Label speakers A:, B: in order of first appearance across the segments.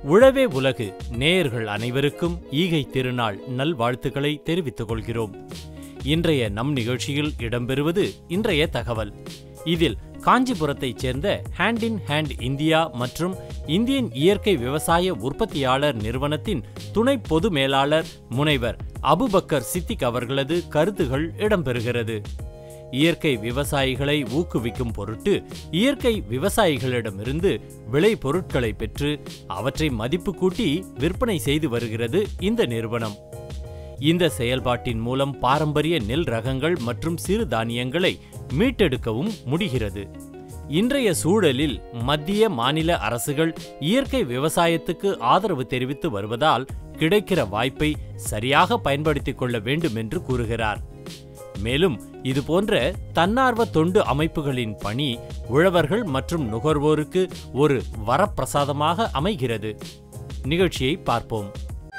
A: உழவே உலகு நேயர்கள் அனைவருக்கும் ஈகை திருநாள் நல்வாழ்த்துக்களை தெரிவித்துக் கொள்கிறோம் இன்றைய நம் நிகழ்ச்சியில் இடம்பெறுவது இன்றைய தகவல் இதில் காஞ்சிபுரத்தைச் சேர்ந்த ஹேண்ட் இன் ஹேண்ட் இந்தியா மற்றும் இந்தியன் இயற்கை விவசாய உற்பத்தியாளர் நிறுவனத்தின் துணை பொது மேலாளர் முனைவர் அபுபக்கர் சித்திக் அவர்களது கருத்துகள் இடம்பெறுகிறது இயற்கை விவசாயிகளை ஊக்குவிக்கும் பொருட்டு இயற்கை விவசாயிகளிடமிருந்து விளை பொருட்களை பெற்று அவற்றை மதிப்பு கூட்டி விற்பனை செய்து வருகிறது இந்த நிறுவனம் இந்த செயல்பாட்டின் மூலம் பாரம்பரிய நெல் ரகங்கள் மற்றும் சிறு தானியங்களை மீட்டெடுக்கவும் முடிகிறது இன்றைய சூழலில் மத்திய மாநில அரசுகள் இயற்கை விவசாயத்துக்கு ஆதரவு தெரிவித்து வருவதால் கிடைக்கிற வாய்ப்பை சரியாக பயன்படுத்திக் கொள்ள வேண்டும் என்று கூறுகிறார் மேலும் இதுபோன்ற தன்னார்வ தொண்டு அமைப்புகளின் பணி உழவர்கள் மற்றும் நுகர்வோருக்கு ஒரு வரப்பிரசாதமாக அமைகிறது நிகழ்ச்சியை பார்ப்போம்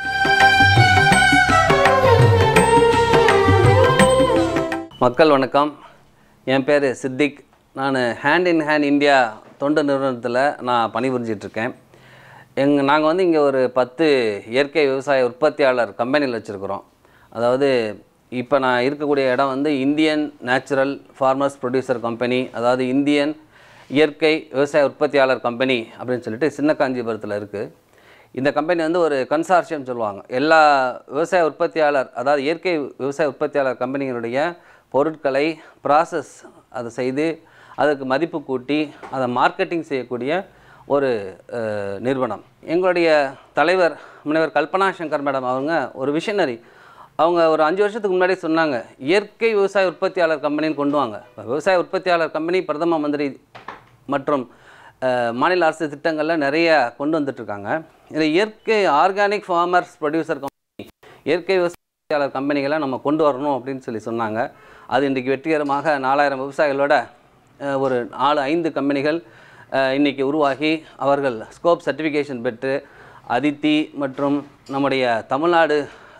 B: மக்கள் வணக்கம் என் பேர் சித்திக் நான் ஹேண்ட் இன் ஹேண்ட் இந்தியா தொண்டு நிறுவனத்தில் நான் பணிபுரிஞ்சிட்ருக்கேன் எங் நாங்கள் வந்து இங்கே ஒரு பத்து இயற்கை விவசாய உற்பத்தியாளர் கம்பெனியில் வச்சுருக்குறோம் அதாவது இப்போ நான் இருக்கக்கூடிய இடம் வந்து Indian natural farmers producer company அதாவது இந்தியன் இயற்கை விவசாய உற்பத்தியாளர் கம்பெனி அப்படின்னு சொல்லிட்டு சின்ன காஞ்சிபுரத்தில் இருக்குது இந்த கம்பெனி வந்து ஒரு கன்சார்ஷியம் சொல்லுவாங்க எல்லா விவசாய உற்பத்தியாளர் அதாவது இயற்கை விவசாய உற்பத்தியாளர் கம்பெனிகளுடைய பொருட்களை ப்ராசஸ் அதை செய்து அதுக்கு மதிப்பு கூட்டி அதை மார்க்கெட்டிங் செய்யக்கூடிய ஒரு அஹ், நிறுவனம் எங்களுடைய தலைவர் முனைவர் கல்பனா சங்கர் மேடம் அவங்க ஒரு விஷனரி அவங்க ஒரு அஞ்சு வருஷத்துக்கு முன்னாடி சொன்னாங்க இயற்கை விவசாய உற்பத்தியாளர் கம்பெனின்னு கொண்டு வாங்க இப்ப விவசாய உற்பத்தியாளர் கம்பெனி பிரதம மந்திரி மற்றும் அஹ், மாநில அரசு திட்டங்களில் நிறைய கொண்டு வந்துட்டுருக்காங்க இந்த இயற்கை ஆர்கானிக் ஃபார்மர்ஸ் ப்ரொடியூசர் கம்பெனி இயற்கை விவசாயியாளர் கம்பெனிகளை நம்ம கொண்டு வரணும் அப்படின்னு சொல்லி சொன்னாங்க அது இன்றைக்கி வெற்றிகரமாக நாலாயிரம் விவசாயிகளோட அஹ், ஒரு நாலு ஐந்து கம்பெனிகள் அஹ், இன்னைக்கு உருவாகி அவர்கள் ஸ்கோப் சர்டிஃபிகேஷன் பெற்று அதித்தி மற்றும் நம்முடைய தமிழ்நாடு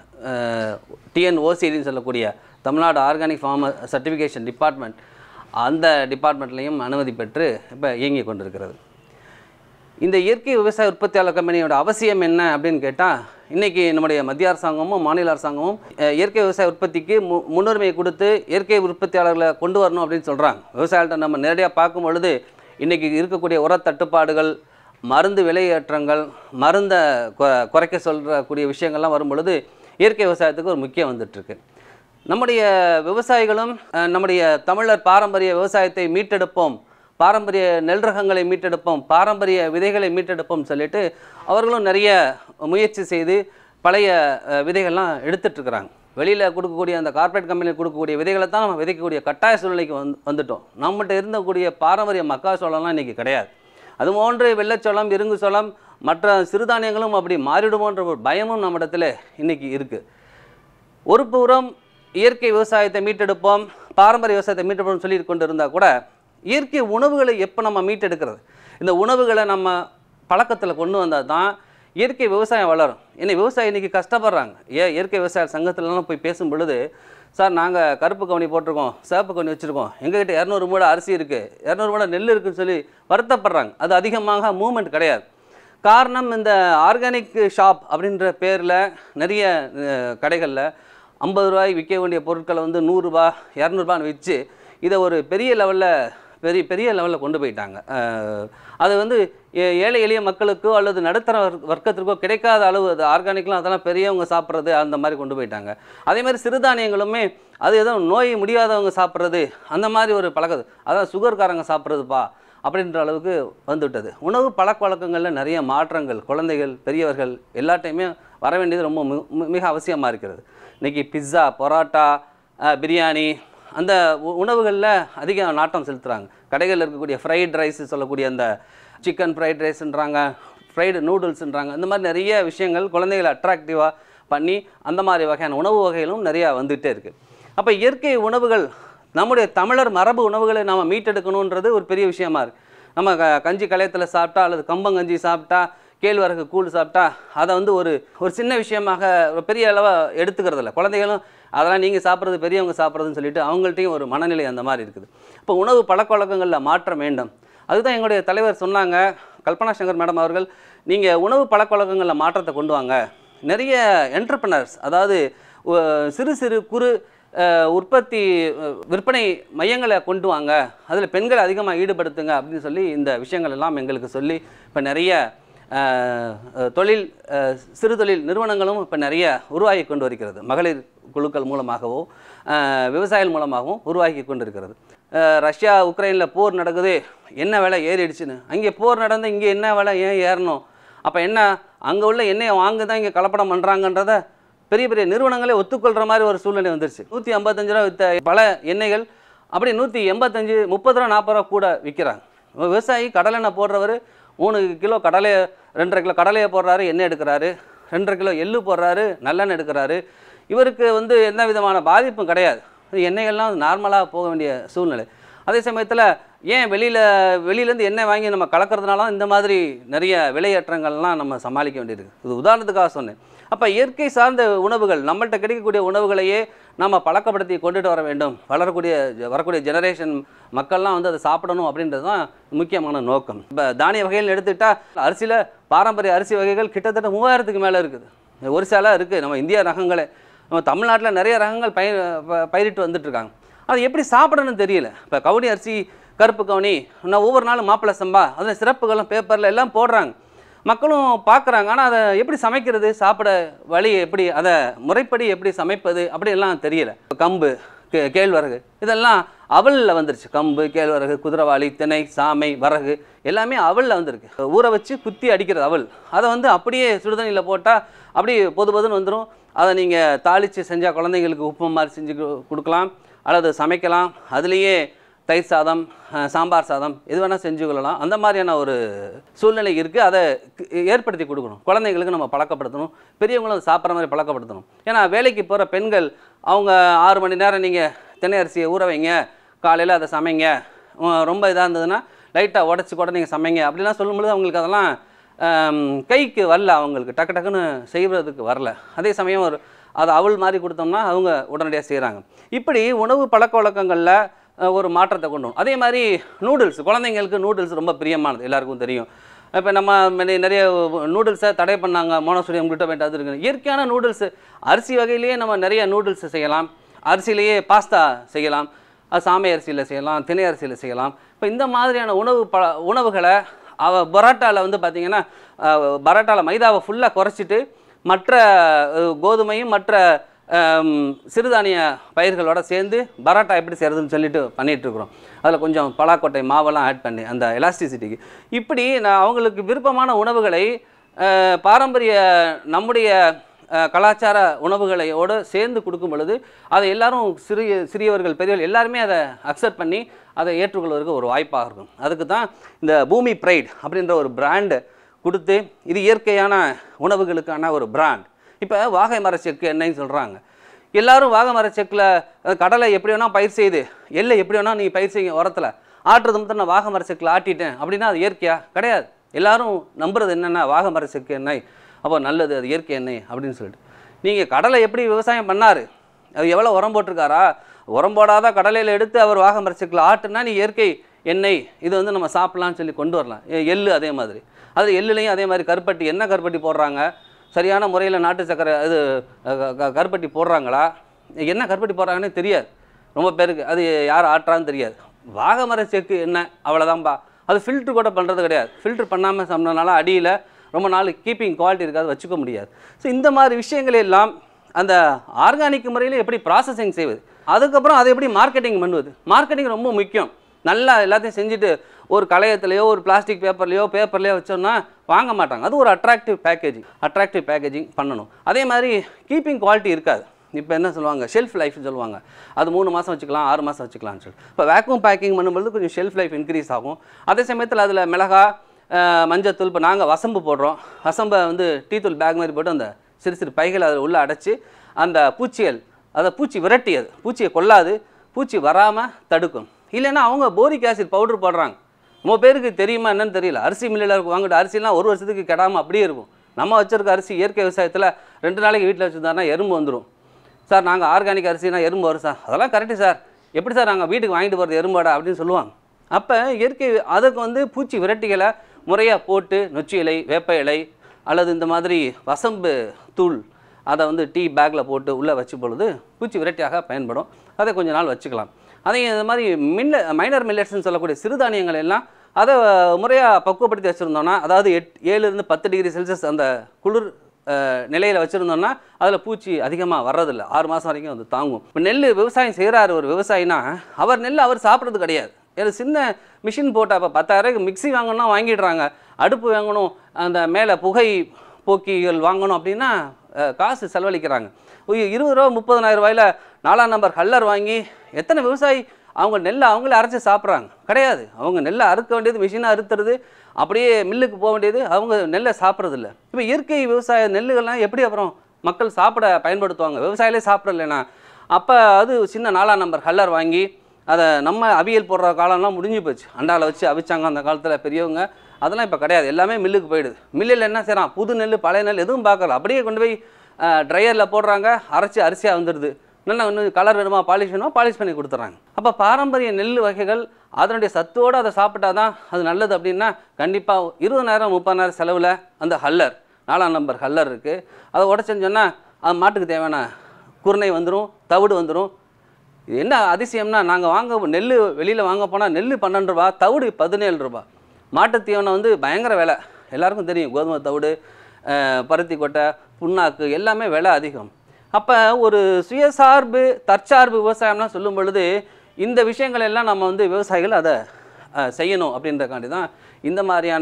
B: டிஎன்ஓசிடின்னு சொல்லக்கூடிய Tamil Nadu organic farmer certification department அந்த டிபார்ட்மெண்ட்லேயும் அனுமதி பெற்று இப்போ இயங்கி கொண்டிருக்கிறது இந்த இயற்கை விவசாய உற்பத்தியாளர் கம்பெனியோட அவசியம் என்ன அப்படின்னு கேட்டால் இன்றைக்கி நம்முடைய மத்திய அரசாங்கமும் மாநில அரசாங்கமும் அஹ், இயற்கை விவசாய உற்பத்திக்கு மு முன்னுரிமை கொடுத்து இயற்கை உற்பத்தியாளர்களை கொண்டு வரணும் அப்படின்னு சொல்கிறாங்க விவசாயிகள்ட்ட நம்ம நேரடியாக பார்க்கும் பொழுது இன்றைக்கி இருக்கக்கூடிய உர தட்டுப்பாடுகள் மருந்து விலையேற்றங்கள் மருந்தை கொ- குறைக்க சொல்கிறக்கூடிய விஷயங்கள்லாம் வரும் பொழுது இயற்கை விவசாயத்துக்கு ஒரு முக்கியம் வந்துட்டுருக்கு நம்முடைய விவசாயிகளும் அஹ், நம்முடைய தமிழர் பாரம்பரிய விவசாயத்தை மீட்டெடுப்போம் பாரம்பரிய நெல் ரகங்களை மீட்டெடுப்போம் பாரம்பரிய விதைகளை மீட்டெடுப்போம் சொல்லிட்டு அவர்களும் நிறைய முயற்சி செய்து பழைய அஹ், விதைகள்லாம் எடுத்துட்ருக்குறாங்க வெளியில் கொடுக்கக்கூடிய அந்த கார்ப்பரேட் கம்பெனியில் கொடுக்கக்கூடிய விதைகளை தான் நம்ம விதைக்கக்கூடிய கட்டாய சூழ்நிலைக்கு வந்து வந்துட்டோம் நம்மகிட்ட இருந்தக்கூடிய பாரம்பரிய மக்காச்சோளம்லாம் இன்றைக்கி கிடையாது அது போன்று வெள்ளைச்சோளம் இருங்கு சோளம் மற்ற சிறுதானியங்களும் அப்படி மாறிடுமோன்ற ஒரு பயமும் நம்மிடத்தில் இன்றைக்கி இருக்குது ஒரு புறம் இயற்கை விவசாயத்தை மீட்டெடுப்போம் பாரம்பரிய விவசாயத்தை மீட்டெடுப்போம்னு சொல்லி கொண்டு இருந்தால் கூட இயற்கை உணவுகளை எப்போ நம்ம மீட்டெடுக்கிறது இந்த உணவுகளை நம்ம பழக்கத்தில் கொண்டு வந்தால் தான் இயற்கை விவசாயம் வளரும் ஏன்னா விவசாயி இன்றைக்கி கஷ்டப்படுறாங்க ஏன் இயற்கை விவசாய சங்கத்துலலாம் போய் பேசும் பொழுது சார் நாங்கள் கருப்பு கவுனி போட்டிருக்கோம் சிவப்பு கவுனி வச்சுருக்கோம் எங்ககிட்ட இரநூறு மூடை அரிசி இருக்குது இரநூறு மூடை நெல் இருக்குன்னு சொல்லி வருத்தப்படுறாங்க அது அதிகமாக மூவ்மெண்ட் கிடையாது காரணம் இந்த ஆர்கானிக் ஷாப் அப்படின்ற பேரில் நிறைய கடைகளில் ஐம்பது ரூபாய் விற்க வேண்டிய பொருட்களை வந்து நூறுரூபா இரநூறுபான்னு வச்சு இதை ஒரு பெரிய லெவலில் பெரிய பெரிய லெவலில் கொண்டு போயிட்டாங்க அஹ், அது வந்து ஏ- ஏழை எளிய மக்களுக்கோ அல்லது நடுத்தர வர்- வர்க்கத்திற்கோ கிடைக்காத அளவு அது ஆர்கானிக்லாம் அதெல்லாம் பெரியவங்க சாப்பிட்றது அந்த மாதிரி கொண்டு போயிட்டாங்க அதே மாதிரி சிறுதானியங்களுமே அது ஏதோ நோய் முடியாதவங்க சாப்பிட்றது அந்த மாதிரி ஒரு பழக்கது அதான் சுகர்காரங்க சாப்பிட்றதுப்பா அப்படின்ற அளவுக்கு வந்துவிட்டது உணவு பழக்க வழக்கங்களில் நிறைய மாற்றங்கள் குழந்தைகள் பெரியவர்கள் எல்லாட்டையுமே வர வேண்டியது ரொம்ப மி- மி- மிக அவசியமாக இருக்கிறது இன்றைக்கி பிஸ்ஸா பரோட்டா அஹ், பிரியாணி அந்த உ- உணவுகளில் அதிக நாட்டம் செலுத்துகிறாங்க கடைகளில் இருக்கக்கூடிய ஃப்ரைட் ரைஸ் சொல்லக்கூடிய அந்த சிக்கன் ஃப்ரைட் ரைஸ்ன்றாங்க ஃப்ரைடு நூடுல்ஸ்ன்றாங்க இந்த மாதிரி நிறைய விஷயங்கள் குழந்தைகளை அட்ராக்டிவாக பண்ணி அந்த மாதிரி வகையான உணவு வகைகளும் நிறையா வந்துகிட்டே இருக்குது அப்போ இயற்கை உணவுகள் நம்முடைய தமிழர் மரபு உணவுகளை நாம் மீட்டெடுக்கணுன்றது ஒரு பெரிய விஷயமா இருக்குது நம்ம க கஞ்சி கலையத்தில் சாப்பிட்டா அல்லது கம்பங்கஞ்சி சாப்பிட்டா கேழ்வரகு கூழ் சாப்பிட்டா அதை வந்து ஒரு ஒரு சின்ன விஷயமாக ஒரு பெரிய அளவாக எடுத்துக்கிறது இல்லை குழந்தைகளும் அதெல்லாம் நீங்கள் சாப்பிட்றது பெரியவங்க சாப்பிட்றதுன்னு சொல்லிட்டு அவங்கள்ட்டையும் ஒரு மனநிலை அந்த மாதிரி இருக்குது இப்போ உணவு பழக்க வழக்கங்களில் மாற்றம் வேண்டும் அதுதான் எங்களுடைய தலைவர் சொன்னாங்க கல்பனா சங்கர் மேடம் அவர்கள் நீங்கள் உணவு பழக்கவழக்கங்களில் மாற்றத்தை கொண்டு வாங்க நிறைய என்டர்பிரனர்ஸ் அதாவது ஒ- சிறு சிறு குறு அஹ், உற்பத்தி அஹ், விற்பனை மையங்களை கொண்டு வாங்க அதில் பெண்களை அதிகமாக ஈடுபடுத்துங்க அப்படின்னு சொல்லி இந்த விஷயங்கள் எல்லாம் எங்களுக்கு சொல்லி இப்போ நிறைய அஹ், அஹ், தொழில் அஹ், சிறு தொழில் நிறுவனங்களும் இப்போ நிறைய உருவாகி கொண்டு வருகிறது மகளிர் குழுக்கள் மூலமாகவோ அஹ், விவசாயிகள் மூலமாகவும் உருவாகி கொண்டு இருக்கிறது அஹ், ரஷ்யா உக்ரைனில் போர் நடக்குது என்ன விலை ஏறிடுச்சுன்னு அங்கே போர் நடந்து இங்கே என்ன விலை ஏன் ஏறணும் அப்போ என்ன அங்கே உள்ள எண்ணெயை வாங்க தான் இங்கே கலப்படம் பண்ணுறாங்கன்றத பெரிய பெரிய நிறுவனங்களே ஒத்துக்கொள்கிற மாதிரி ஒரு சூழ்நிலை வந்துருச்சு நூற்றி ஐம்பத்தஞ்சு ரூபா வித்த பல எண்ணெய்கள் அப்படி நூற்றி எண்பத்தஞ்சு முப்பது ரூபா நாற்பது ரூபா கூட விற்கிறாங்க விவசாயி கடலெண்ணெய் போடுறவர் மூணு கிலோ கடலை ரெண்டரை கிலோ கடலையை போடுறாரு எண்ணெய் எடுக்கிறாரு ரெண்டரை கிலோ எள்ளு போடுறாரு நல்லெண்ணெய் எடுக்கிறாரு இவருக்கு வந்து எந்த விதமான பாதிப்பும் கிடையாது எண்ணெய்கள்லாம் நார்மலாக போக வேண்டிய சூழ்நிலை அதே சமயத்தில் ஏன் வெளியில் வெளியிலேருந்து எண்ணெய் வாங்கி நம்ம கலக்கிறதுனால இந்த மாதிரி நிறைய விலையேற்றங்கள்லாம் நம்ம சமாளிக்க வேண்டியிருக்கு இது உதாரணத்துக்காக சொன்னேன் அப்போ இயற்கை சார்ந்த உணவுகள் நம்மள்ட்ட கிடைக்கக்கூடிய உணவுகளையே நம்ம பழக்கப்படுத்தி கொண்டுட்டு வர வேண்டும் வளரக்கூடிய வரக்கூடிய ஜெனரேஷன் மக்கள்லாம் வந்து அதை சாப்பிடணும் அப்படின்றது தான் முக்கியமான நோக்கம் இப்போ தானிய வகைகள் எடுத்துக்கிட்டால் அரிசியில் பாரம்பரிய அரிசி வகைகள் கிட்டத்தட்ட மூவாயிரத்துக்கு மேலே இருக்குது ஒரு சில இருக்குது நம்ம இந்திய ரகங்களே நம்ம தமிழ்நாட்டில் நிறைய ரகங்கள் பயிர் ப- பயிரிட்டு வந்துட்டு இருக்காங்க அது எப்படி சாப்பிடணும்னு தெரியல இப்போ கவுனி அரிசி கருப்பு கவுனி இன்னும் ஒவ்வொரு நாளும் மாப்பிள்ளை சம்பா அதில் சிறப்புகளும் பேப்பரில் எல்லாம் போடுறாங்க மக்களும் பார்க்குறாங்க ஆனால் அதை எப்படி சமைக்கிறது சாப்பிட வழி எப்படி அதை முறைப்படி எப்படி சமைப்பது அப்படி எல்லாம் தெரியல கம்பு கே கேழ்வரகு இதெல்லாம் அவலில் வந்துருச்சு கம்பு கேழ்வரகு குதிரவாளி திணை சாமை வரகு எல்லாமே அவலில் வந்திருக்கு ஊற வச்சு குத்தி அடிக்கிறது அவல் அதை வந்து அப்படியே சுடுதண்ணியில் போட்டால் அப்படியே பொது பொதுன்னு வந்துடும் அதை நீங்கள் தாளித்து செஞ்சால் குழந்தைங்களுக்கு உப்பு மாதிரி செஞ்சு கு- கொடுக்கலாம் அல்லது சமைக்கலாம் அதுலேயே தயிர் சாதம் அஹ், சாம்பார் சாதம் எது வேணால் செஞ்சு கொள்ளலாம் அந்த மாதிரியான ஒரு சூழ்நிலை இருக்குது அதை கு- ஏற்படுத்தி கொடுக்கணும் குழந்தைங்களுக்கு நம்ம பழக்கப்படுத்தணும் பெரியவங்களும் அதை சாப்பிட்ற மாதிரி பழக்கப்படுத்தணும் ஏன்னா வேலைக்கு போகிற பெண்கள் அவங்க ஆறு மணி நேரம் நீங்கள் தினை அரிசியை ஊற வைங்க காலையில் அதை சமைங்க உம், ரொம்ப இதாக இருந்ததுன்னா லைட்டாக உடச்சி கூட நீங்கள் சமைங்க அப்படிலாம் சொல்லும்பொழுது அவங்களுக்கு அதெல்லாம் ஆம், கைக்கு வரல அவங்களுக்கு டக்கு டக்குன்னு செய்வதற்கு வரல அதே சமயம் ஒரு அது அவள் மாதிரி கொடுத்தோம்னா அவங்க உடனடியாக செய்கிறாங்க இப்படி உணவு பழக்க வழக்கங்களில் அஹ், ஒரு மாற்றத்தை கொண்டு வரும் அதே மாதிரி நூடுல்ஸ் குழந்தைங்களுக்கு நூடுல்ஸ் ரொம்ப பிரியமானது எல்லாருக்கும் தெரியும் இப்போ நம்ம முன்ன நிறைய நூடுல்ஸை தடை பண்ணாங்க மோனோசோடியம் குளுட்டமேட் அது இருக்குது இயற்கையான நூடுல்ஸ் அரிசி வகையிலேயே நம்ம நிறைய நூடுல்ஸ் செய்யலாம் அரிசியிலேயே பாஸ்தா செய்யலாம் அது சாமை அரிசியில் செய்யலாம் திணை அரிசியில் செய்யலாம் இப்போ இந்த மாதிரியான உணவு ப உணவுகளை அவ பரோட்டாவில் வந்து பார்த்திங்கன்னா பரோட்டாவில் மைதாவை ஃபுல்லாக குறைச்சிட்டு மற்ற அஹ், கோதுமையும் மற்ற ஆம், சிறுதானிய பயிர்களோட சேர்ந்து பரோட்டா எப்படி செய்கிறதுன்னு சொல்லிட்டு பண்ணிட்டு இருக்கிறோம் அதில் கொஞ்சம் பலாக்கொட்டை மாவெல்லாம் ஆட் பண்ணி அந்த எலாஸ்டிசிட்டிக்கு இப்படி நான் அவங்களுக்கு விருப்பமான உணவுகளை அஹ், பாரம்பரிய நம்முடைய அஹ், கலாச்சார உணவுகளையோடு சேர்ந்து கொடுக்கும் பொழுது அதை எல்லாரும் சிறிய சிறியவர்கள் பெரியவர்கள் எல்லாருமே அதை அக்செப்ட் பண்ணி அதை ஏற்றுக்கொள்வதற்கு ஒரு வாய்ப்பாக இருக்கும் அதுக்கு தான் இந்த பூமி ப்ரைட் அப்படின்ற ஒரு பிராண்டு கொடுத்து இது இயற்கையான உணவுகளுக்கான ஒரு பிராண்ட் இப்போ வாகை மர செக்கு எண்ணெய்ன்னு சொல்கிறாங்க எல்லாரும் வாகை மர செக்கில் கடலை எப்படி வேணால் பயிர் செய்து எள்ளை எப்படி வேணால் நீங்கள் பயிர் செய்யுங்க உரத்தில் ஆட்டுறது மட்டும் நான் வாகை மர செக்கில் ஆட்டிட்டேன் அப்படின்னா அது இயற்கையா கிடையாது எல்லாரும் நம்புறது என்னென்னா வாகை மர செக்கு எண்ணெய் அப்போ நல்லது அது இயற்கை எண்ணெய் அப்படின்னு சொல்லிட்டு நீங்கள் கடலை எப்படி விவசாயம் பண்ணார் அது எவ்வளோ உரம் போட்டிருக்காரா உரம் போடாத கடலையில் எடுத்து அவர் வாகை மர செக்கில் ஆட்டுனா நீ இயற்கை எண்ணெய் இது வந்து நம்ம சாப்பிட்லான்னு சொல்லி கொண்டு வரலாம் எ- எள்ளு அதே மாதிரி அது எள்ளுலையும் அதே மாதிரி கருப்பட்டி என்ன கருப்பட்டி போடுறாங்க சரியான முறையில் நாட்டு சக்கரை இது அஹ், க- க- கருப்பட்டி போடுறாங்களா என்ன கருப்பட்டி போடுறாங்கன்னே தெரியாது ரொம்ப பேருக்கு அது யார் ஆட்டுறான்னு தெரியாது வாகமர செக்கு என்ன அவ்வளோதான்பா அது ஃபில்ட்ரு கூட பண்ணுறது கிடையாது ஃபில்ட்ரு பண்ணாமல் சாப்பிட்றதுனால அடியில் ரொம்ப நாள் கீப்பிங் குவாலிட்டி இருக்காது வச்சுக்க முடியாது ஸோ இந்த மாதிரி விஷயங்கள் எல்லாம் அந்த ஆர்கானிக் முறையில் எப்படி ப்ராசஸிங் செய்வது அதுக்கப்புறம் அதை எப்படி மார்க்கெட்டிங் பண்ணுவது மார்க்கெட்டிங் ரொம்ப முக்கியம் நல்லா எல்லாத்தையும் செஞ்சுட்டு ஒரு களையத்துலையோ ஒரு பிளாஸ்டிக் பேப்பர்லையோ பேப்பர்லையோ வச்சோம்னா வாங்க மாட்டாங்க அது ஒரு அட்ராக்டிவ் பேக்கேஜிங் அட்ராக்டிவ் பேக்கேஜிங் பண்ணணும் அதே மாதிரி கீப்பிங் குவாலிட்டி இருக்காது இப்போ என்ன சொல்லுவாங்க ஷெல்ஃப் லைஃப்னு சொல்லுவாங்க அது மூணு மாதம் வச்சுக்கலாம் ஆறு மாதம் வச்சுக்கலாம்னு சொல்லி இப்போ வேக்யூம் பேக்கிங் பண்ணும்போது கொஞ்சம் ஷெல்ஃப் லைஃப் இன்க்ரீஸ் ஆகும் அதே சமயத்தில் அதில் மிளகா அஹ், மஞ்சத்தூள் இப்போ நாங்கள் வசம்பு போடுறோம் வசம்பை வந்து டீத்தூள் பேக் மாதிரி போட்டு அந்த சிறு சிறு பைகளை அதில் உள்ளே அடைச்சி அந்த பூச்சிகள் அதை பூச்சி விரட்டி அது பூச்சியை கொல்லாது பூச்சி வராமல் தடுக்கும் இல்லைன்னா அவங்க போரிக் ஆசிட் பவுடர் போடுறாங்க ரொம்ப பேருக்கு தெரியுமா என்னன்னு தெரியல அரிசி மில்லில் வாங்கிட்டு அரிசிலாம் ஒரு வருஷத்துக்கு கெடாமல் அப்படியே இருக்கும் நம்ம வச்சிருக்க அரிசி இயற்கை விவசாயத்தில் ரெண்டு நாளைக்கு வீட்டில் வச்சுருந்தாருன்னா எறும்பு வந்துடும் சார் நாங்கள் ஆர்கானிக் அரிசினா எறும்பு வரும் சார் அதெல்லாம் கரெக்டு சார் எப்படி சார் நாங்கள் வீட்டுக்கு வாங்கிட்டு போகிறது எறும்பாடா அப்படின்னு சொல்லுவாங்க அப்போ இயற்கை அதுக்கு வந்து பூச்சி விரட்டிகளை முறையாக போட்டு நொச்சி இலை வேப்ப இலை அல்லது இந்த மாதிரி வசம்பு தூள் அதை வந்து டீ பேக்கில் போட்டு உள்ளே வச்சு பொழுது பூச்சி விரட்டியாக பயன்படும் அதை கொஞ்ச நாள் வச்சுக்கலாம் அதே இந்த மாதிரி மில்ல மைனர் மில்லட்ஸ்னு சொல்லக்கூடிய சிறுதானியங்கள் எல்லாம் அதை முறையாக பக்குவப்படுத்தி வச்சுருந்தோம்னா அதாவது எட் ஏழுலேருந்து பத்து டிகிரி செல்சியஸ் அந்த குளிர் நிலையில் வச்சுருந்தோம்னா அதில் பூச்சி அதிகமாக வர்றதில்ல ஆறு மாதம் வரைக்கும் அது தாங்கும் இப்போ நெல் விவசாயம் செய்கிறாரு ஒரு விவசாயினா அவர் நெல் அவர் சாப்பிட்றது கிடையாது ஏன்னா சின்ன மிஷின் போட்டால் இப்போ பத்தாயிரம் மிக்ஸி வாங்கணும்னா வாங்கிடுறாங்க அடுப்பு வாங்கணும் அந்த மேலே புகை போக்கிகள் வாங்கணும் அப்படின்னா அஹ், காசு செலவழிக்கிறாங்க ஒரு இருபது ரூபா முப்பதனாயிரம் ரூபாயில் நாலாம் நம்பர் ஹல்லர் வாங்கி எத்தனை விவசாயி அவங்க நெல்லை அவங்களே அரைச்சி சாப்பிட்றாங்க கிடையாது அவங்க நெல்லை அறுக்க வேண்டியது மிஷினாக அறுத்துறது அப்படியே மில்லுக்கு போக வேண்டியது அவங்க நெல்லை சாப்பிட்றதில்ல இப்போ இயற்கை விவசாய நெல்லுகள்லாம் எப்படி அப்புறம் மக்கள் சாப்பிட பயன்படுத்துவாங்க விவசாயிலே சாப்பிடலைன்னா அப்போ அது சின்ன நாலாம் நம்பர் ஹல்லர் வாங்கி அதை நம்ம அவியல் போடுற காலம்லாம் முடிஞ்சு போச்சு அண்டாவில் வச்சு அவிச்சாங்க அந்த காலத்தில் பெரியவங்க அதெல்லாம் இப்போ கிடையாது எல்லாமே மில்லுக்கு போயிடுது மில்லில் என்ன செய்கிறான் புது நெல் பழைய நெல் எதுவும் பார்க்கல அப்படியே கொண்டு போய் ட்ரையரில் போடுறாங்க அரைச்சி அரிசியாக வந்துடுது நல்லா இன்னும் கலர் வேணுமா பாலிஷ் வேணுமா பாலிஷ் பண்ணி கொடுத்துட்றாங்க அப்போ பாரம்பரிய நெல் வகைகள் அதனுடைய சத்தோடு அதை சாப்பிட்டா தான் அது நல்லது அப்படின்னா கண்டிப்பாக இருபதாயிரம் முப்பதாயிரம் செலவில் அந்த ஹல்லர் நாலாம் நம்பர் ஹல்லர் இருக்குது அதை உடச்சேன்னு சொன்னால் அது மாட்டுக்கு தேவையான குருணை வந்துடும் தவிடு வந்துடும் இது என்ன அதிசயம்னா நாங்கள் வாங்க நெல் வெளியில் வாங்க போனால் நெல் பன்னெண்டு ரூபா தவிடு பதினேழு ரூபா மாட்டுத் தீவனம் வந்து பயங்கர விலை எல்லாருக்கும் தெரியும் கோதுமை தவிடு அஹ், பருத்தி கொட்டை புண்ணாக்கு எல்லாமே விலை அதிகம் அப்போ ஒரு சுயசார்பு தற்சார்பு விவசாயம்லாம் சொல்லும் பொழுது இந்த விஷயங்கள் எல்லாம் நம்ம வந்து விவசாயிகள் அதை அஹ், செய்யணும் அப்படின்றக்காண்டி தான் இந்த மாதிரியான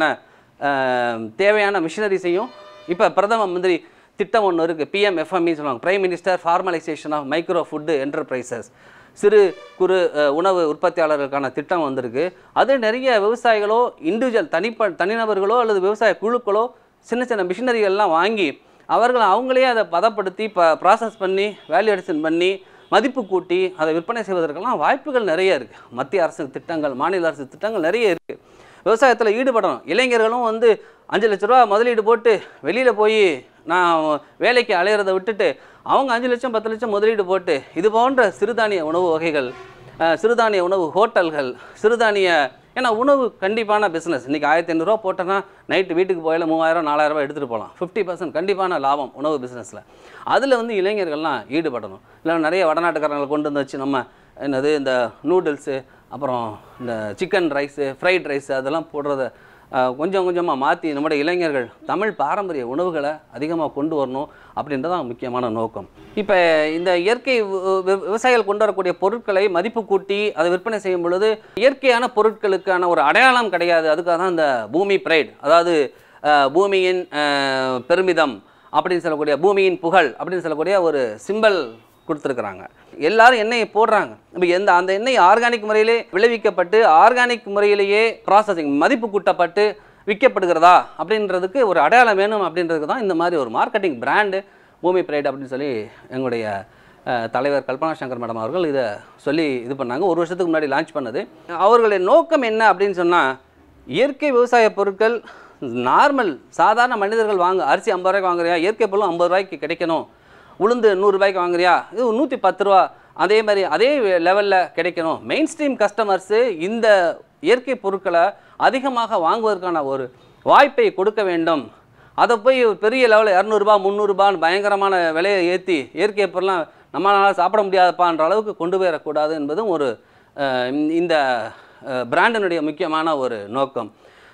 B: அஹ், தேவையான மிஷினரிஸையும் இப்போ பிரதம மந்திரி திட்டம் ஒன்று இருக்குது பிஎம்எஃப்எம்இ சொல்லுவாங்க prime minister formalisation of micro food enterprises சிறு குறு அஹ், உணவு உற்பத்தியாளர்களுக்கான திட்டம் வந்திருக்கு அது நிறைய விவசாயிகளோ இண்டிவிஜுவல் தனிப்ப தனிநபர்களோ அல்லது விவசாய குழுக்களோ சின்ன சின்ன மிஷினரிகள்லாம் வாங்கி அவர்கள் அவங்களே அதை பதப்படுத்தி ப ப்ராசஸ் பண்ணி வேல்யூ அடிஷன் பண்ணி மதிப்பு கூட்டி அதை விற்பனை செய்வதற்கெல்லாம் வாய்ப்புகள் நிறைய இருக்குது மத்திய அரசு திட்டங்கள் மாநில அரசு திட்டங்கள் நிறைய இருக்குது விவசாயத்தில் ஈடுபடணும் இளைஞர்களும் வந்து அஞ்சு லட்ச ரூபா முதலீடு போட்டு வெளியில் போய் நான் வேலைக்கு அலையிறதை விட்டுட்டு அவங்க அஞ்சு லட்சம் பத்து லட்சம் முதலீடு போட்டு இது போன்ற சிறுதானிய உணவு வகைகள் அஹ், சிறுதானிய உணவு ஹோட்டல்கள் சிறுதானிய ஏன்னா உணவு கண்டிப்பான பிஸ்னஸ் இன்றைக்கி ஆயிரத்தி ஐநூறுரூவா போட்டோன்னா நைட்டு வீட்டுக்கு போயில மூவாயிரம் நாலாயிரம் ரூபாய் எடுத்துகிட்டு போகலாம் ஃபிஃப்டி பர்சன்ட் கண்டிப்பான லாபம் உணவு பிஸ்னஸில் அதில் வந்து இளைஞர்கள்லாம் ஈடுபடணும் இல்லை நிறைய வடநாட்டுக்காரங்களை கொண்டு வந்து வச்சு நம்ம என்னது இந்த நூடுல்ஸு அப்புறம் இந்த சிக்கன் ரைஸு ஃப்ரைட் ரைஸு அதெல்லாம் போடுறத அஹ், கொஞ்சம் கொஞ்சமாக மாற்றி நம்முடைய இளைஞர்கள் தமிழ் பாரம்பரிய உணவுகளை அதிகமாக கொண்டு வரணும் அப்படின்றதான் முக்கியமான நோக்கம் இப்போ இந்த இயற்கை வி- வி- விவசாயிகள் கொண்டு வரக்கூடிய பொருட்களை மதிப்பு கூட்டி அதை விற்பனை செய்யும் பொழுது இயற்கையான பொருட்களுக்கான ஒரு அடையாளம் கிடையாது அதுக்காக தான் இந்த பூமி பிரைட் அதாவது அஹ், பூமியின் அஹ், பெருமிதம் அப்படின்னு சொல்லக்கூடிய பூமியின் புகழ் அப்படின்னு சொல்லக்கூடிய ஒரு சிம்பல் கொடுத்துருக்குறாங்க எல்லாரும் எண்ணெயை போடுறாங்க இப்போ எந்த அந்த எண்ணெய் ஆர்கானிக் முறையிலே விளைவிக்கப்பட்டு ஆர்கானிக் முறையிலேயே ப்ராசஸிங் மதிப்பு கூட்டப்பட்டு விற்கப்படுகிறதா அப்படின்றதுக்கு ஒரு அடையாளம் வேணும் அப்படின்றதுக்கு தான் இந்த மாதிரி ஒரு மார்க்கெட்டிங் பிராண்டு பூமி பிரைட் அப்படின்னு சொல்லி எங்களுடைய அஹ், தலைவர் கல்பனா சங்கர் மேடம் அவர்கள் இதை சொல்லி இது பண்ணாங்க ஒரு வருஷத்துக்கு முன்னாடி லான்ச் பண்ணது அவர்களுடைய நோக்கம் என்ன அப்படின்னு சொன்னால் இயற்கை விவசாய பொருட்கள் நார்மல் சாதாரண மனிதர்கள் வாங்க அரிசி ஐம்பது ரூபாய்க்கு வாங்குறியா இயற்கை பொருளும் ஐம்பது ரூபாய்க்கு கிடைக்கணும் உளுந்து நூறுரூபாய்க்கு வாங்குறியா இது நூற்றி பத்து ரூபா அதே மாதிரி அதே லெவலில் கிடைக்கணும் மெயின் ஸ்ட்ரீம் கஸ்டமர்ஸு இந்த இயற்கை பொருட்களை அதிகமாக வாங்குவதற்கான ஒரு வாய்ப்பை கொடுக்க வேண்டும் அதை போய் ஒரு பெரிய லெவலில் இரநூறுபா முந்நூறுபான்னு பயங்கரமான விலையை ஏற்றி இயற்கை பொருள்லாம் நம்மளால் சாப்பிட முடியாதப்பான்ற அளவுக்கு கொண்டு போயிடக்கூடாது என்பதும் ஒரு அஹ், இந்த பிராண்டினுடைய முக்கியமான ஒரு நோக்கம்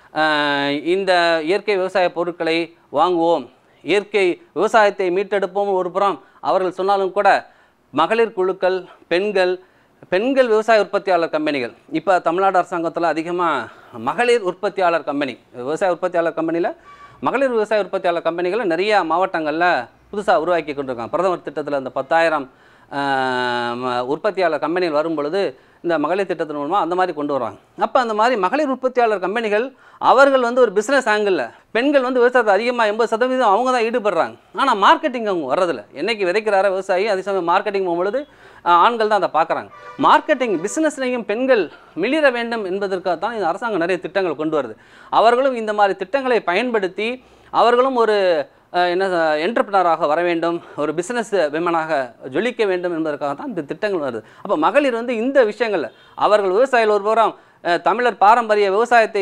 B: அஹ், இந்த இயற்கை விவசாய பொருட்களை வாங்குவோம் இயற்கை விவசாயத்தை மீட்டெடுப்போம் ஒரு புறம் அவர்கள் சொன்னாலும் கூட மகளிர் குழுக்கள் பெண்கள் பெண்கள் விவசாய உற்பத்தியாளர் கம்பெனிகள் இப்போ தமிழ்நாடு அரசாங்கத்தில் அதிகமாக மகளிர் உற்பத்தியாளர் கம்பெனி விவசாய உற்பத்தியாளர் கம்பெனியில் மகளிர் விவசாய உற்பத்தியாளர் கம்பெனிகளை நிறைய மாவட்டங்களில் புதுசாக உருவாக்கி கொண்டிருக்காங்க பிரதமர் திட்டத்தில் இந்த பத்தாயிரம் ஆஹ், ம- உற்பத்தியாளர் கம்பெனிகள் வரும் பொழுது இந்த மகளிர் திட்டத்தின் மூலமாக அந்த மாதிரி கொண்டு வராங்க அப்போ அந்த மாதிரி மகளிர் உற்பத்தியாளர் கம்பெனிகள் அவர்கள் வந்து ஒரு பிஸ்னஸ் ஆங்கிளில் பெண்கள் வந்து விவசாயத்தை அதிகமாக எண்பது சதவீதம் அவங்க தான் ஈடுபடுறாங்க ஆனால் மார்க்கெட்டிங் அவங்க வர்றதில்ல என்னைக்கு விதைக்கிறாரோ விவசாயி அதே சமயம் மார்க்கெட்டிங் போகும்பொழுது ஆஹ், ஆண்கள் தான் அதை பார்க்குறாங்க மார்க்கெட்டிங் பிஸ்னஸ்லையும் பெண்கள் மிளிர வேண்டும் என்பதற்காக தான் இந்த அரசாங்கம் நிறைய திட்டங்கள் கொண்டு வருது அவர்களும் இந்த மாதிரி திட்டங்களை பயன்படுத்தி அவர்களும் ஒரு அஹ், என்ன என்டர்பிரினராக வர வேண்டும் ஒரு பிஸ்னஸ் விமனாக ஜொலிக்க வேண்டும் என்பதற்காக தான் இந்த திட்டங்கள் வருது அப்போ மகளிர் வந்து இந்த விஷயங்களில் அவர்கள் விவசாயிகள் ஒரு புறம் அஹ், தமிழர் பாரம்பரிய விவசாயத்தை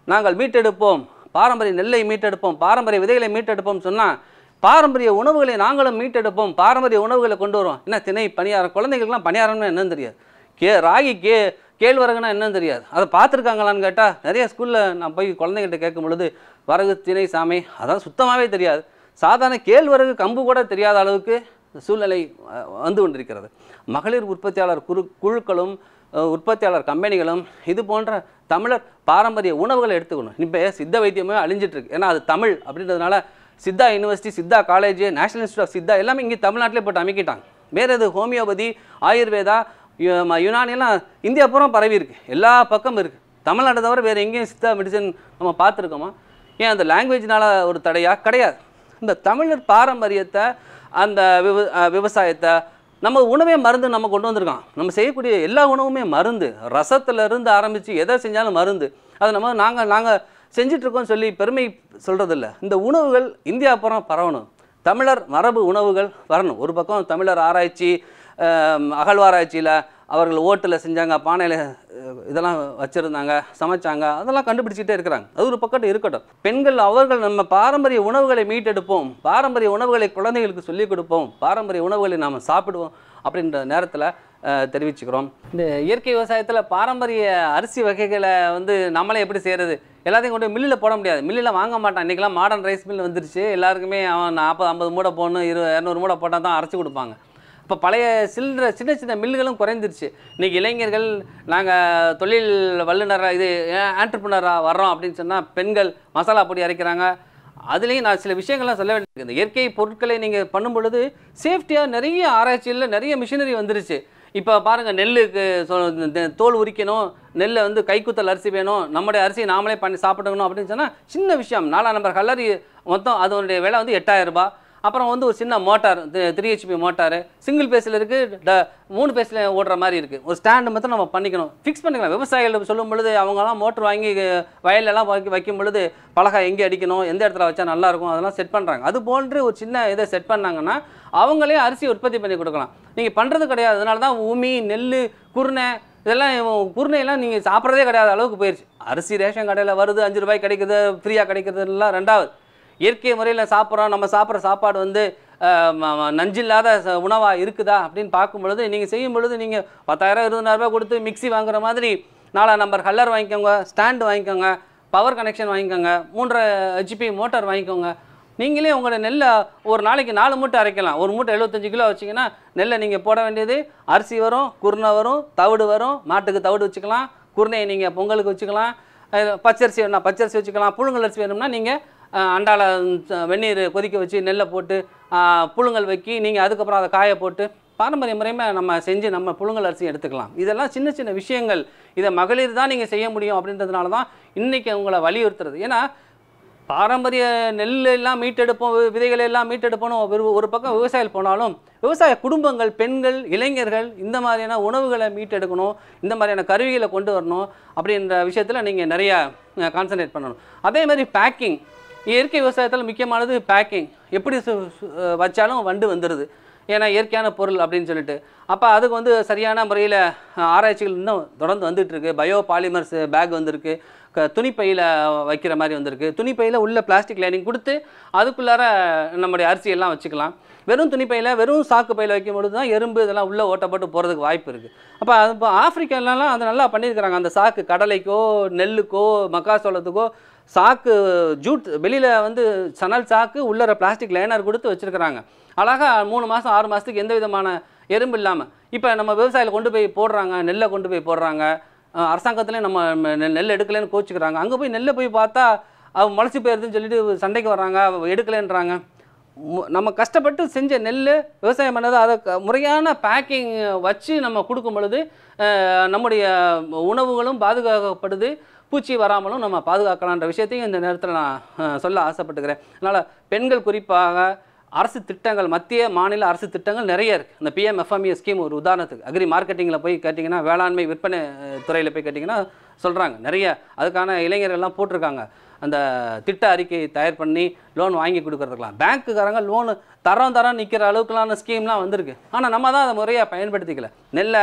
B: நாங்கள் மீட்டெடுப்போம் பாரம்பரிய நெல்லை மீட்டெடுப்போம் பாரம்பரிய விதைகளை மீட்டெடுப்போம் சொன்னால் பாரம்பரிய உணவுகளை நாங்களும் மீட்டெடுப்போம் பாரம்பரிய உணவுகளை கொண்டு வரோம் என்ன திணை பணியாரம் குழந்தைகளுக்குலாம் பணியாரம்னு என்னன்னு தெரியாது கே ராகி கே கேழ்வரகுனா என்னன்னு தெரியாது அதை பார்த்துருக்காங்களான்னு கேட்டால் நிறைய ஸ்கூலில் நான் போய் குழந்தைகிட்ட கேட்கும் பொழுது வரகு திணை சாமை அதான் சுத்தமாகவே தெரியாது சாதாரண கேழ்வரகு கம்பு கூட தெரியாத அளவுக்கு சூழ்நிலை அஹ், வந்து கொண்டிருக்கிறது மகளிர் உற்பத்தியாளர் குழு குழுக்களும் அஹ், உற்பத்தியாளர் கம்பெனிகளும் இது போன்ற தமிழர் பாரம்பரிய உணவுகளை எடுத்துக்கணும் இப்போ சித்த வைத்தியமே அழிஞ்சிட்டு இருக்கு ஏன்னா அது தமிழ் அப்படின்றதுனால Siddha university Siddha college national institute of Siddha எல்லாமே இங்கே தமிழ்நாட்டிலே போட்டு அமைக்கிட்டாங்க வேறு எது ஹோமியோபதி ஆயுர்வேதா யு- ம- யுனானியெல்லாம் இந்தியா பூரா பரவி இருக்கு எல்லா பக்கமும் இருக்குது தமிழ்நாட்டை தவிர வேறு எங்கேயும் சித்தா மெடிசன் நம்ம பார்த்துருக்கோமா ஏன் அந்த லாங்குவேஜ்னால ஒரு தடையா கிடையாது இந்த தமிழர் பாரம்பரியத்தை அந்த விவ அஹ் விவசாயத்தை நம்ம உணவே மருந்து நம்ம கொண்டு வந்திருக்கோம் நம்ம செய்யக்கூடிய எல்லா உணவுமே மருந்து ரசத்துல இருந்து ஆரம்பித்து எதை செஞ்சாலும் மருந்து அது நம்ம நாங்கள் நாங்கள் செஞ்சிட்ருக்கோம்னு சொல்லி பெருமை சொல்கிறதில்ல இந்த உணவுகள் இந்தியா பூரா பரவணும் தமிழர் மரபு உணவுகள் வரணும் ஒரு பக்கம் தமிழர் ஆராய்ச்சி அஹ், அகழ்வாராய்ச்சியில் அவர்கள் ஓட்டில் செஞ்சாங்க பானையில் இதெல்லாம் வச்சுருந்தாங்க சமைச்சாங்க அதெல்லாம் கண்டுபிடிச்சிட்டே இருக்கிறாங்க அது ஒரு பக்கத்து இருக்கட்டும் பெண்கள் அவர்கள் நம்ம பாரம்பரிய உணவுகளை மீட்டெடுப்போம் பாரம்பரிய உணவுகளை குழந்தைகளுக்கு சொல்லிக் கொடுப்போம் பாரம்பரிய உணவுகளை நாம் சாப்பிடுவோம் அப்படின்ற நேரத்தில் தெரிவிச்சுக்கிறோம் இந்த இயற்கை விவசாயத்தில் பாரம்பரிய அரிசி வகைகளை வந்து நம்மளே எப்படி செய்கிறது எல்லாத்தையும் கொண்டு மில்லில் போட முடியாது மில்லில் வாங்க மாட்டான் இன்றைக்கெல்லாம் மாடர்ன் ரைஸ் மில் வந்துருச்சு எல்லாருக்குமே அவன் நாற்பது ஐம்பது மூடை போடணும் இரு இரநூறு மூடை போட்டால் தான் அரைச்சி கொடுப்பாங்க இப்போ பழைய சில்லற சின்ன சின்ன மில்லுகளும் குறைந்துருச்சு இன்றைக்கி இளைஞர்கள் நாங்கள் தொழில் வல்லுநராக இது ஆண்டர்பனராக வர்றோம் அப்படின்னு சொன்னால் பெண்கள் மசாலா பொடி அரைக்கிறாங்க அதுலேயும் நான் சில விஷயங்கள்லாம் சொல்ல வேண்டியது இந்த இயற்கை பொருட்களை நீங்கள் பண்ணும் பொழுது சேஃப்டியாக நிறைய ஆராய்ச்சியில் நிறைய மிஷினரி வந்துருச்சு இப்போ பாருங்கள் நெல்லுக்கு சொ- இந்த தோல் உரிக்கணும் நெல்லை வந்து கைக்குத்தல் அரிசி வேணும் நம்முடைய அரிசியை நாமளே பண்ணி சாப்பிடணும் அப்படின்னு சொன்னால் சின்ன விஷயம் நாலாம் நம்பர் கல்லரி மொத்தம் அதனுடைய விலை வந்து எட்டாயிரம் ரூபாய் அப்புறம் வந்து ஒரு சின்ன motor three HP motor single பேஸில் இருக்குது ட மூணு பேஸில் ஓடுற மாதிரி இருக்குது ஒரு ஸ்டாண்டு மட்டும் நம்ம பண்ணிக்கணும் ஃபிக்ஸ் பண்ணிக்கலாம் விவசாயிகள் சொல்லும் பொழுது அவங்கலாம் மோட்டர் வாங்கி வயலெல்லாம் வைக்க வைக்கும் பொழுது பலகை எங்கே அடிக்கணும் எந்த இடத்துல வச்சா நல்லா இருக்கும் அதெல்லாம் செட் பண்ணுறாங்க அது போன்று ஒரு சின்ன இதை செட் பண்ணாங்கன்னா அவங்களே அரிசி உற்பத்தி பண்ணி கொடுக்கலாம் நீங்கள் பண்ணுறது கிடையாது அதனால தான் உமி நெல் குருணை இதெல்லாம் குருணையெல்லாம் நீங்கள் சாப்பிட்றதே கிடையாத அளவுக்கு போயிடுச்சு அரிசி ரேஷன் கடையில் வருது அஞ்சு ரூபாய் கிடைக்குது ஃப்ரீயாக கிடைக்கிறதுலாம் ரெண்டாவது இயற்கை முறையில் சாப்பிட்றோம் நம்ம சாப்பிட்ற சாப்பாடு வந்து அஹ், ம- ம- நஞ்சில்லாத உணவாக இருக்குதா அப்படின்னு பார்க்கும் பொழுது நீங்கள் செய்யும் பொழுது நீங்கள் பத்தாயிரம் இருபதாயிரம் ரூபாய் கொடுத்து மிக்ஸி வாங்குற மாதிரி நாலாம் நம்பர் கல்லர் வாங்கிக்கோங்க ஸ்டாண்டு வாங்கிக்கோங்க பவர் கனெக்ஷன் வாங்கிக்கோங்க மூன்றரை ஹெச்பி மோட்டார் வாங்கிக்கோங்க நீங்களே உங்களோட நெல்லை ஒரு நாளைக்கு நாலு மூட்டை அரைக்கலாம் ஒரு மூட்டை எழுபத்தஞ்சு கிலோ வச்சிங்கன்னா நெல்லை நீங்கள் போட வேண்டியது அரிசி வரும் குருணை வரும் தவிடு வரும் மாட்டுக்கு தவிடு வச்சுக்கலாம் குருணையை நீங்கள் பொங்கலுக்கு வச்சுக்கலாம் அஹ் பச்சரிசி வேணும்னா பச்சரிசி வச்சுக்கலாம் புழுங்கல் அரிசி வேணும்னா நீங்கள் அண்டால ம், வெந்நீர் கொதிக்க வச்சு நெல்லை போட்டு அஹ், புழுங்கல் வைக்கி நீங்கள் அதுக்கப்புறம் அதை காய போட்டு பாரம்பரிய முறைமை நம்ம செஞ்சு நம்ம புழுங்கல் அரிசி எடுத்துக்கலாம் இதெல்லாம் சின்ன சின்ன விஷயங்கள் இதை மகளிர் தான் நீங்கள் செய்ய முடியும் அப்படின்றதுனால தான் இன்றைக்கி உங்களை வலியுறுத்துறது ஏன்னா பாரம்பரிய நெல் எல்லாம் மீட்டெடுப்போம் வி- விதைகளை எல்லாம் மீட்டெடுப்போம் ஒரு ஒரு பக்கம் விவசாயிகள் போனாலும் விவசாய குடும்பங்கள் பெண்கள் இளைஞர்கள் இந்த மாதிரியான உணவுகளை மீட்டெடுக்கணும் இந்த மாதிரியான கருவிகளை கொண்டு வரணும் அப்படின்ற விஷயத்தில் நீங்கள் நிறையா கான்சன்ட்ரேட் பண்ணணும் அதே மாதிரி பேக்கிங் இயற்கை விவசாயத்தில் முக்கியமானது பேக்கிங் எப்படி சு- சு- வச்சாலும் வண்டு வந்துடுது ஏன்னா இயற்கையான பொருள் அப்படின்னு சொல்லிட்டு அப்போ அதுக்கு வந்து சரியான முறையில் ஆராய்ச்சிகள் இன்னும் தொடர்ந்து வந்துட்டு இருக்கு பயோ பாலிமர்ஸ் பேக் வந்திருக்கு க துணிப்பையில் வைக்கிற மாதிரி வந்திருக்கு துணிப்பையில் உள்ள பிளாஸ்டிக் லைனிங் கொடுத்து அதுக்குள்ளார நம்முடைய அரிசியெல்லாம் வச்சுக்கலாம் வெறும் துணிப்பையில் வெறும் சாக்கு பையில் வைக்கும் பொழுது தான் எறும்பு இதெல்லாம் உள்ளே ஓட்டப்பட்டு போகிறதுக்கு வாய்ப்பு இருக்குது அப்போ அது இப்போ ஆப்பிரிக்காலலாம் அது நல்லா பண்ணியிருக்கிறாங்க அந்த சாக்கு கடலைக்கோ நெல்லுக்கோ மக்காசோளத்துக்கோ சாக்கு ஜூட் வெளியில் வந்து சணல் சாக்கு உள்ளர பிளாஸ்டிக் லைனர் கொடுத்து வச்சுருக்கிறாங்க அழகாக மூணு மாதம் ஆறு மாதத்துக்கு எந்த விதமான எறும்பு இல்லாமல் இப்போ நம்ம விவசாயிகள் கொண்டு போய் போடுறாங்க நெல்லை கொண்டு போய் போடுறாங்க அஹ் அரசாங்கத்துலேயும் நம்ம ம- நெ- நெல் எடுக்கலைன்னு கோச்சிக்கிறாங்க அங்கே போய் நெல்லை போய் பார்த்தா அவ முளைச்சி போயிருதுன்னு சொல்லிட்டு சண்டைக்கு வர்றாங்க அவ எடுக்கலைன்றாங்க மு- நம்ம கஷ்டப்பட்டு செஞ்ச நெல் விவசாயம் பண்ணது அதை க- முறையான பேக்கிங் வச்சு நம்ம கொடுக்கும் பொழுது அஹ், நம்முடைய உணவுகளும் பாதுகாக்கப்படுது பூச்சி வராமலும் நம்ம பாதுகாக்கலான்ற விஷயத்தையும் இந்த நேரத்தில் நான் அஹ், சொல்ல ஆசைப்பட்டுக்கிறேன் அதனால் பெண்கள் குறிப்பாக அரசு திட்டங்கள் மத்திய மாநில அரசு திட்டங்கள் நிறைய இருக்குது இந்த பிஎம் எஃப்எம்இ ஸ்கீம் ஒரு உதாரணத்துக்கு அக்ரி மார்க்கெட்டிங்கில் போய் கேட்டிங்கன்னா வேளாண்மை விற்பனை துறையில் போய் கேட்டிங்கன்னா சொல்கிறாங்க நிறைய அதுக்கான இளைஞர்கள்லாம் போட்டிருக்காங்க அந்த திட்ட அறிக்கை தயார் பண்ணி லோன் வாங்கி கொடுக்கறதுக்கெலாம் பேங்க்குக்காரங்க லோனு தரம் தரம் நிற்கிற அளவுக்குலான ஸ்கீம்லாம் வந்திருக்கு ஆனால் நம்ம தான் அதை முறையாக பயன்படுத்திக்கல நெல்லை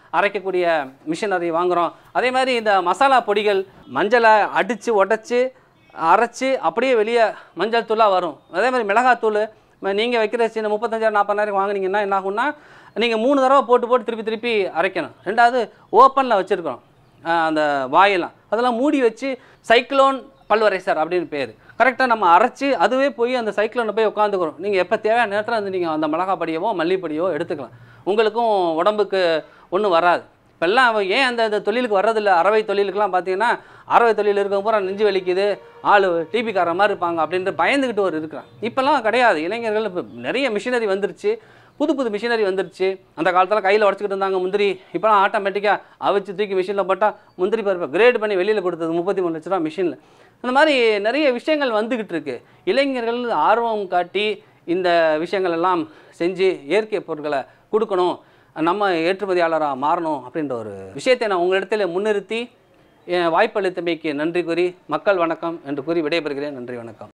B: அரைக்கக்கூடிய மிஷினரி வாங்குகிறோம் அதே மாதிரி இந்த மசாலா பொடிகள் மஞ்சளை அடித்து உடச்சி அரைச்சி அப்படியே வெளியே மஞ்சள் தூளாக வரும் அதே மாதிரி மிளகாத்தூள் நீங்கள் வைக்கிற சின்ன முப்பத்தஞ்சாயிரம் நாற்பதாயிரம் வாங்குனீங்கன்னா என்ன ஆகும்னா நீங்கள் மூணு தடவை போட்டு போட்டு திருப்பி திருப்பி அரைக்கணும் ரெண்டாவது ஓப்பனில் வச்சுருக்கோம் அந்த வாயெல்லாம் அதெல்லாம் மூடி வச்சு சைக்ளோன் பல்வரைசர் அப்படின்னு பேர் கரெக்டாக நம்ம அரைச்சி அதுவே போய் அந்த சைக்ளோனில் போய் உட்காந்துக்கிறோம் நீங்கள் எப்போ தேவையான நேரத்தில் வந்து நீங்கள் அந்த மிளகா பொடியவோ மல்லிப்பொடியோ எடுத்துக்கலாம் உங்களுக்கும் உடம்புக்கு ஒன்றும் வராது இப்போல்லாம் அவன் ஏன் அந்த இந்த தொழிலுக்கு வர்றதில்ல அறவை தொழிலுக்குலாம் பார்த்தீங்கன்னா அறவை தொழில் இருக்க பூரா நெஞ்சு வலிக்குது ஆள் டிபிக்கார மாதிரி இருப்பாங்க அப்படின்ட்டு பயந்துக்கிட்டு ஒரு இருக்கிறான் இப்போல்லாம் கிடையாது இளைஞர்கள் இப்போ நிறைய மிஷினரி வந்துருச்சு புது புது மிஷினரி வந்துருச்சு அந்த காலத்தில் கையில் உடச்சிக்கிட்டு இருந்தாங்க முந்திரி இப்போலாம் ஆட்டோமேட்டிக்காக அவிச்சு தூக்கி மிஷினில் போட்டால் முந்திரி பருப்பை கிரேட் பண்ணி வெளியில் கொடுத்தது முப்பத்தி மூணு லட்ச ரூபா மிஷினில் அந்த மாதிரி நிறைய விஷயங்கள் வந்துக்கிட்டு இருக்கு இளைஞர்கள் ஆர்வம் காட்டி இந்த விஷயங்கள் எல்லாம் செஞ்சு இயற்கை பொருட்களை கொடுக்கணும் நம்ம ஏற்றுமதியாளராக மாறணும் அப்படின்ற ஒரு விஷயத்தை நான் உங்களிடத்தில் முன்னிறுத்தி என் வாய்ப்பளித்தமைக்கு நன்றி கூறி மக்கள் வணக்கம் என்று கூறி விடைபெறுகிறேன் நன்றி வணக்கம்